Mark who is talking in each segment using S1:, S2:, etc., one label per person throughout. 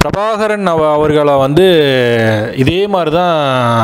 S1: பிரபாகரன் அவ அவர்களை வந்து இதே மாதிரி தான்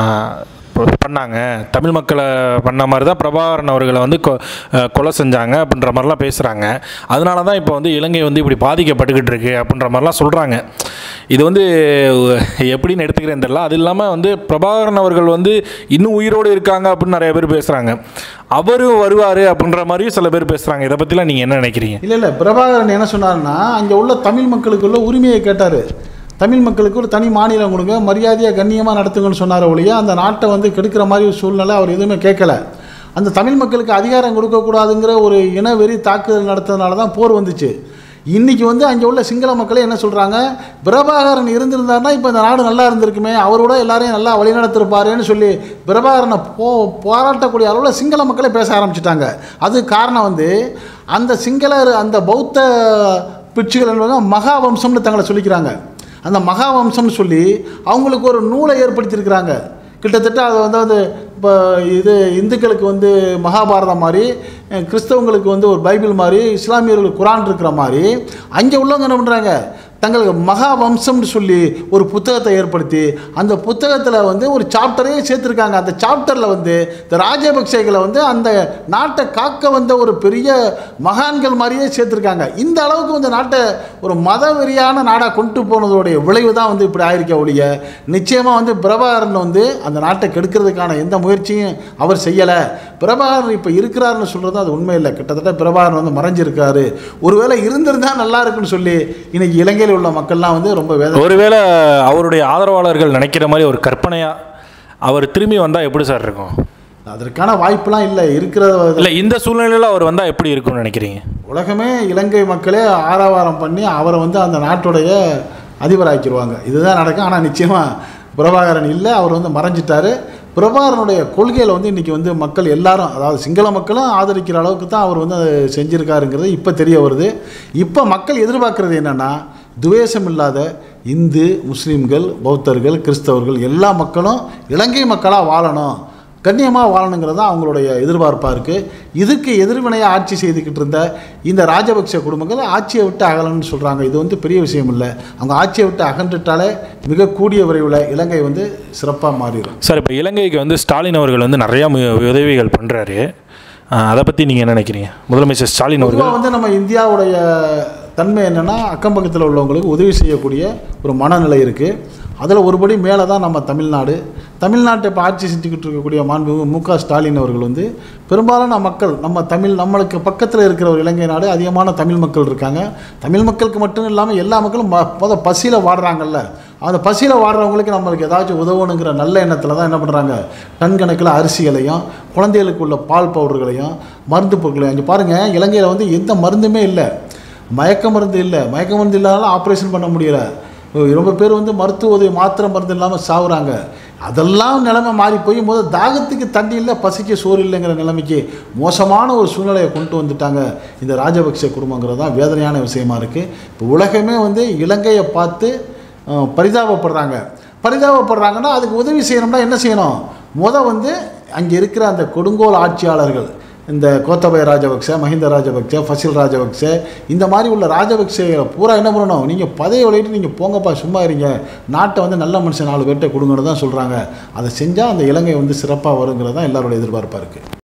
S1: பண்ணாங்க தமிழ் மக்களை பண்ண மாதிரி தான் பிரபாகரன் அவர்களை வந்து கொ அஹ் கொலை செஞ்சாங்க அப்படின்ற மாதிரிலாம் பேசுகிறாங்க அதனால தான் இப்போ வந்து இலங்கை வந்து இப்படி பாதிக்கப்பட்டுக்கிட்டு இருக்கு அப்படின்ற மாதிரிலாம் சொல்கிறாங்க இது வந்து எப்படின்னு எடுத்துக்கிறேன் தெரியல அது இல்லாமல் வந்து பிரபாகரன் அவர்கள் வந்து இன்னும் உயிரோடு இருக்காங்க அப்படின்னு நிறைய பேர் பேசுகிறாங்க அவரும் வருவார் அப்படின்ற மாதிரியும் சில பேர் பேசுகிறாங்க இதை பற்றிலாம் நீங்கள் என்ன நினைக்கிறீங்க
S2: இல்லை இல்லை பிரபாகரன் என்ன சொன்னார்னா அங்கே உள்ள தமிழ் மக்களுக்குள்ள உரிமையை கேட்டார் தமிழ் மக்களுக்கு ஒரு தனி மாநிலம் கொடுங்க மரியாதையாக கண்ணியமாக நடத்துங்கன்னு சொன்னார் ஒழிய அந்த நாட்டை வந்து கெடுக்கிற மாதிரி ஒரு சூழ்நிலை அவர் எதுவுமே கேட்கல அந்த தமிழ் மக்களுக்கு அதிகாரம் கொடுக்கக்கூடாதுங்கிற ஒரு இனவெறி தாக்குதல் நடத்ததுனால தான் போர் வந்துச்சு இன்னைக்கு வந்து அங்கே உள்ள சிங்கள மக்களே என்ன சொல்கிறாங்க பிரபாகரன் இருந்திருந்தாருன்னா இப்போ இந்த நாடு நல்லா இருந்திருக்குமே அவரோட எல்லாரையும் நல்லா வழிநடத்திருப்பாருன்னு சொல்லி பிரபாகரனை போ போராட்டக்கூடிய அளவில் சிங்கள மக்களே பேச ஆரம்பிச்சிட்டாங்க அது காரணம் வந்து அந்த சிங்களர் அந்த பௌத்த பிட்சுகள் என்பவங்க மகாவம்சம்னு தங்களை சொல்லிக்கிறாங்க அந்த மகாவம்சம்னு சொல்லி அவங்களுக்கு ஒரு நூலை ஏற்படுத்தியிருக்கிறாங்க கிட்டத்தட்ட அதை வந்து அது இப்போ இது இந்துக்களுக்கு வந்து மகாபாரதம் மாதிரி அஹ் கிறிஸ்தவங்களுக்கு வந்து ஒரு பைபிள் மாதிரி இஸ்லாமியர்களுக்கு குரான் இருக்கிற மாதிரி அங்கே உள்ளவங்க என்ன பண்ணுறாங்க தங்களுக்கு மகா வம்சம்னு சொல்லி ஒரு புத்தகத்தை ஏற்படுத்தி அந்த புத்தகத்தில் வந்து ஒரு சாப்டரே சேர்த்துருக்காங்க அந்த சாப்டரில் வந்து இந்த ராஜபக்சேகளை வந்து அந்த நாட்டை காக்க வந்த ஒரு பெரிய மகான்கள் மாதிரியே சேர்த்துருக்காங்க இந்த அளவுக்கு வந்து நாட்டை ஒரு மத வெறியான நாடாக கொண்டு போனதோடைய விளைவு தான் வந்து இப்படி ஆயிருக்க ஒழிய நிச்சயமாக வந்து பிரபாகரன் வந்து அந்த நாட்டை கெடுக்கிறதுக்கான எந்த முயற்சியும் அவர் செய்யலை பிரபாகரன் இப்போ இருக்கிறாருன்னு சொல்கிறது அது உண்மை இல்லை கிட்டத்தட்ட பிரபாகரன் வந்து மறைஞ்சிருக்காரு ஒருவேளை இருந்திருந்தா நல்லா இருக்குன்னு சொல்லி இன்னைக்கு இலங்கையில் உள்ள மக்கள்லாம் வந்து ரொம்ப வேதனை
S1: ஒருவேளை அவருடைய ஆதரவாளர்கள் நினைக்கிற மாதிரி ஒரு கற்பனையாக அவர் திரும்பி வந்தால் எப்படி சார் இருக்கும்
S2: அதற்கான வாய்ப்பெலாம் இல்லை இருக்கிற
S1: இல்லை இந்த சூழ்நிலையில் அவர் வந்தால் எப்படி இருக்கும்னு நினைக்கிறீங்க
S2: உலகமே இலங்கை மக்களே ஆரவாரம் பண்ணி அவரை வந்து அந்த நாட்டுடைய அதிபராக்கிடுவாங்க இதுதான் நடக்கும் ஆனால் நிச்சயமாக பிரபாகரன் இல்லை அவர் வந்து மறைஞ்சிட்டாரு பிரபாகரனுடைய கொள்கையில் வந்து இன்றைக்கி வந்து மக்கள் எல்லாரும் அதாவது சிங்கள மக்களும் ஆதரிக்கிற அளவுக்கு தான் அவர் வந்து அதை செஞ்சுருக்காருங்கிறது இப்போ தெரிய வருது இப்போ மக்கள் எதிர்பார்க்குறது என்னென்னா துவேஷம் இல்லாத இந்து முஸ்லீம்கள் பௌத்தர்கள் கிறிஸ்தவர்கள் எல்லா மக்களும் இலங்கை மக்களாக வாழணும் கண்ணியமாக வாழணுங்கிறது தான் அவங்களுடைய எதிர்பார்ப்பாக இருக்குது இதுக்கு எதிர்வினையாக ஆட்சி செய்துக்கிட்டு இருந்த இந்த ராஜபக்ச குடும்பங்கள் ஆட்சியை விட்டு அகலன்னு சொல்கிறாங்க இது வந்து பெரிய விஷயம் இல்லை அவங்க ஆட்சியை விட்டு அகன்றுட்டாலே மிக கூடிய விரைவில் இலங்கை வந்து சிறப்பாக மாறிடும்
S1: சார் இப்போ இலங்கைக்கு வந்து ஸ்டாலின் அவர்கள் வந்து நிறையா மு- உதவிகள் பண்ணுறாரு அதை பற்றி நீங்கள் என்ன நினைக்கிறீங்க முதலமைச்சர் ஸ்டாலின் அவர்கள்
S2: பொதுவாக வந்து நம்ம இந்தியாவுடைய தன்மை என்னென்னா அக்கம் பக்கத்தில் உள்ளவங்களுக்கு உதவி செய்யக்கூடிய ஒரு மனநிலை இருக்குது அதில் ஒருபடி மேலே தான் நம்ம தமிழ்நாடு தமிழ்நாட்டை இப்போ ஆட்சி செஞ்சுக்கிட்டு இருக்கக்கூடிய மாண்புமிகு மு க ஸ்டாலின் அவர்கள் வந்து பெரும்பாலான மக்கள் நம்ம தமிழ் நம்மளுக்கு பக்கத்தில் இருக்கிற ஒரு இலங்கை நாடு அதிகமான தமிழ் மக்கள் இருக்காங்க தமிழ் மக்களுக்கு மட்டும் இல்லாமல் எல்லா மக்களும் மொ- முத பசியில் வாடுறாங்கல்ல அந்த பசியில் வாடுறவங்களுக்கு நம்மளுக்கு ஏதாச்சும் உதவணுங்கிற நல்ல எண்ணத்தில் தான் என்ன பண்ணுறாங்க டன் கணக்கில் அரிசிகளையும் குழந்தைகளுக்கு உள்ள பால் பவுடர்களையும் மருந்து பொருட்களையும் இங்கே பாருங்கள் இலங்கையில் வந்து எந்த மருந்துமே இல்லை மயக்க மருந்து இல்லை மயக்க மருந்து இல்லாதனால ஆப்ரேஷன் பண்ண முடியல ரொம்ப பேர் வந்து மருத்துவ உதவி மாத்திரை மருந்து இல்லாமல் சாவுறாங்க அதெல்லாம் நிலைமை மாறி போய் முதல் தாகத்துக்கு தண்ணி இல்லை பசிக்கு சோறு இல்லைங்கிற நிலைமைக்கு மோசமான ஒரு சூழ்நிலையை கொண்டு வந்துட்டாங்க இந்த ராஜபக்ச குடும்பங்கிறது தான் வேதனையான விஷயமா இருக்குது இப்போ உலகமே வந்து இலங்கையை பார்த்து அஹ், பரிதாபப்படுறாங்க பரிதாபப்படுறாங்கன்னா அதுக்கு உதவி செய்யணும்னா என்ன செய்யணும் முத வந்து அங்கே இருக்கிற அந்த கொடுங்கோல் ஆட்சியாளர்கள் இந்த கோத்தபய ராஜபக்ச மஹிந்த ராஜபக்ச ஃபசில் ராஜபக்ச இந்த மாதிரி உள்ள ராஜபக்சேகளை பூரா என்ன பண்ணணும் நீங்கள் பதவி விளையிட்டு நீங்கள் போங்கப்பா சும்மா இருங்க நாட்டை வந்து நல்ல மனுஷன் நாலு பேர்கிட்ட கொடுங்கன்னு தான் சொல்கிறாங்க அதை செஞ்சால் அந்த இலங்கை வந்து சிறப்பாக வருங்கிறது தான் எல்லாரோட எதிர்பார்ப்பாக இருக்குது